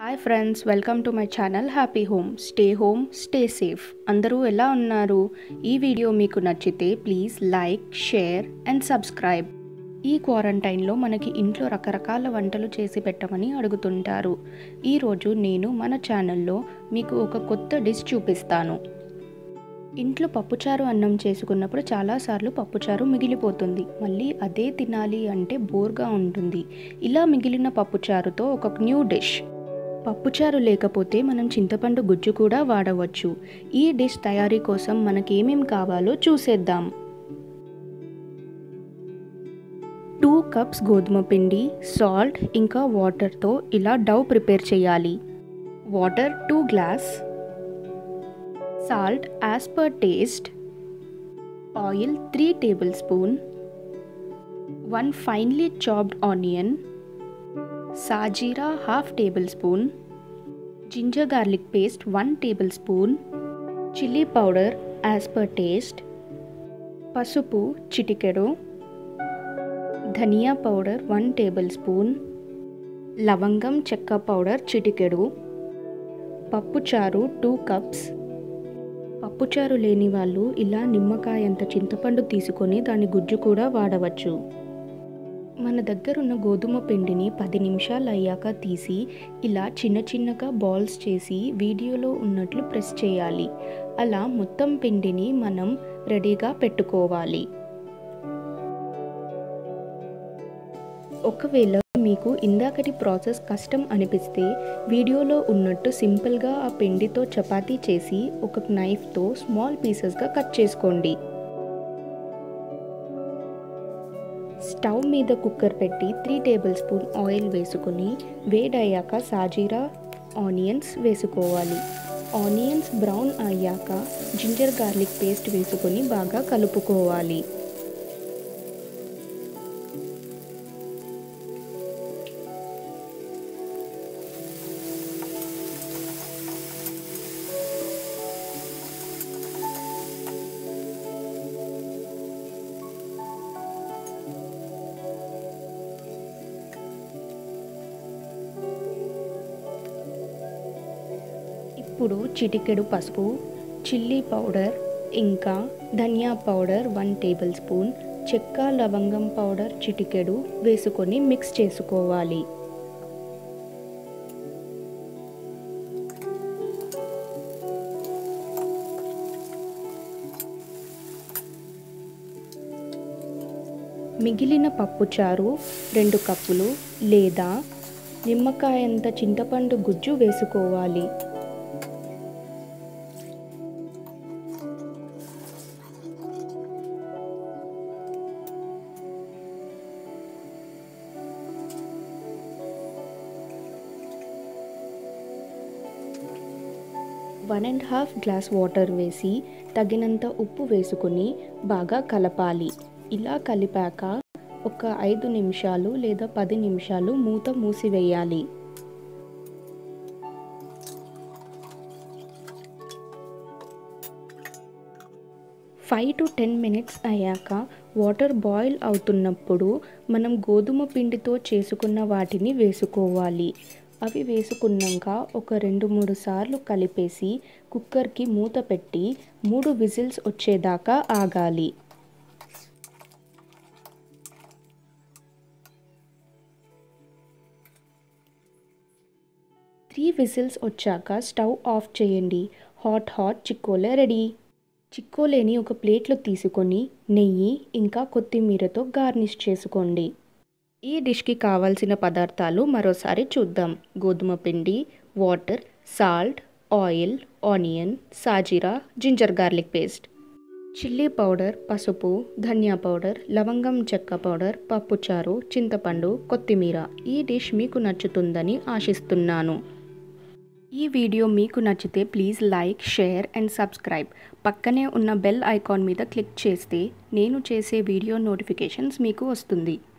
hi friends welcome to my channel happy home stay home stay safe అందరూ ఎలా ఉన్నారు ఈ వీడియో మీకు నచ్చితే please like share and subscribe ఈ క్వారంటైన్లో మనకి ఇంట్లో రకరకాల వంటలు చేసి పెట్టమని అడుగుతుంటారు ఈరోజు నేను మన ఛానల్లో మీకు ఒక కొత్త డిష్ చూపిస్తాను ఇంట్లో పప్పుచారు అన్నం చేసుకున్నప్పుడు చాలాసార్లు పప్పుచారు మిగిలిపోతుంది మళ్ళీ అదే తినాలి అంటే బోర్గా ఉంటుంది ఇలా మిగిలిన పప్పుచారుతో ఒక న్యూ డిష్ పప్పుచారు లేకపోతే మనం చింతపండు గుజ్జు కూడా వాడవచ్చు ఈ డిష్ తయారీ కోసం మనకేమేం కావాలో చూసేద్దాం టూ కప్స్ గోధుమ పిండి సాల్ట్ ఇంకా వాటర్తో ఇలా డౌ ప్రిపేర్ చేయాలి water two glass salt as per taste oil three tablespoon one finely chopped onion సాజీరా half tablespoon ginger garlic paste one tablespoon chilli powder as per taste పసుపు చిటికెడు ధనియా powder one tablespoon లవంగం చెక్క powder చిటికెడు పప్పుచారు two cups పప్పుచారు లేని వాళ్ళు ఇలా నిమ్మకాయ అంత చింతపండు తీసుకొని దాని గుజ్జు కూడా వాడవచ్చు మన దగ్గర ఉన్న గోధుమ పిండిని పది నిమిషాలు అయ్యాక తీసి ఇలా చిన్న చిన్నగా బాల్స్ చేసి వీడియోలో ఉన్నట్లు ప్రెస్ చేయాలి అలా మొత్తం పిండిని మనం రెడీగా పెట్టుకోవాలి ఒకవేళ మీకు ఇందాకటి ప్రాసెస్ కష్టం అనిపిస్తే వీడియోలో ఉన్నట్టు సింపుల్గా ఆ పిండితో చపాతీ చేసి ఒక నైఫ్తో స్మాల్ పీసెస్గా కట్ చేసుకోండి స్టవ్ మీద కుక్కర్ పెట్టి త్రీ టేబుల్ స్పూన్ ఆయిల్ వేసుకొని వేడయ్యాక సాజీరా ఆనియన్స్ వేసుకోవాలి ఆనియన్స్ బ్రౌన్ అయ్యాక జింజర్ గార్లిక్ పేస్ట్ వేసుకొని బాగా కలుపుకోవాలి ఇప్పుడు చిటికెడు పసుపు చిల్లీ పౌడర్ ఇంకా ధనియా పౌడర్ వన్ టేబుల్ స్పూన్ చెక్క లవంగం పౌడర్ చిటికెడు వేసుకొని మిక్స్ చేసుకోవాలి మిగిలిన పప్పుచారు రెండు కప్పులు లేదా నిమ్మకాయంత చింతపండు గుజ్జు వేసుకోవాలి one and half glass water వేసి తగినంత ఉప్పు వేసుకొని బాగా కలపాలి ఇలా కలిపాక ఒక ఐదు నిమిషాలు లేదా పది నిమిషాలు మూత మూసివేయాలి ఫైవ్ టు టెన్ మినిట్స్ అయ్యాక వాటర్ బాయిల్ అవుతున్నప్పుడు మనం గోధుమ పిండితో చేసుకున్న వాటిని వేసుకోవాలి అవి వేసుకున్నాక ఒక రెండు మూడు సార్లు కలిపేసి కుక్కర్కి మూత పెట్టి మూడు విజిల్స్ వచ్చేదాకా ఆగాలి త్రీ విజిల్స్ వచ్చాక స్టవ్ ఆఫ్ చేయండి హాట్ హాట్ చిక్కోలే రెడీ చిక్కోలేని ఒక ప్లేట్లో తీసుకొని నెయ్యి ఇంకా కొత్తిమీరతో గార్నిష్ చేసుకోండి ఈ డిష్కి కావాల్సిన పదార్థాలు మరోసారి చూద్దాం గోధుమ పిండి వాటర్ సాల్ట్ ఆయిల్ ఆనియన్ సాజీరా ginger garlic paste chilli powder పసుపు ధనియా పౌడర్ లవంగం చెక్క పౌడర్ పప్పుచారు చింతపండు కొత్తిమీర ఈ డిష్ మీకు నచ్చుతుందని ఆశిస్తున్నాను ఈ వీడియో మీకు నచ్చితే please like share and subscribe పక్కనే ఉన్న బెల్ ఐకాన్ మీద క్లిక్ చేస్తే నేను చేసే వీడియో నోటిఫికేషన్స్ మీకు వస్తుంది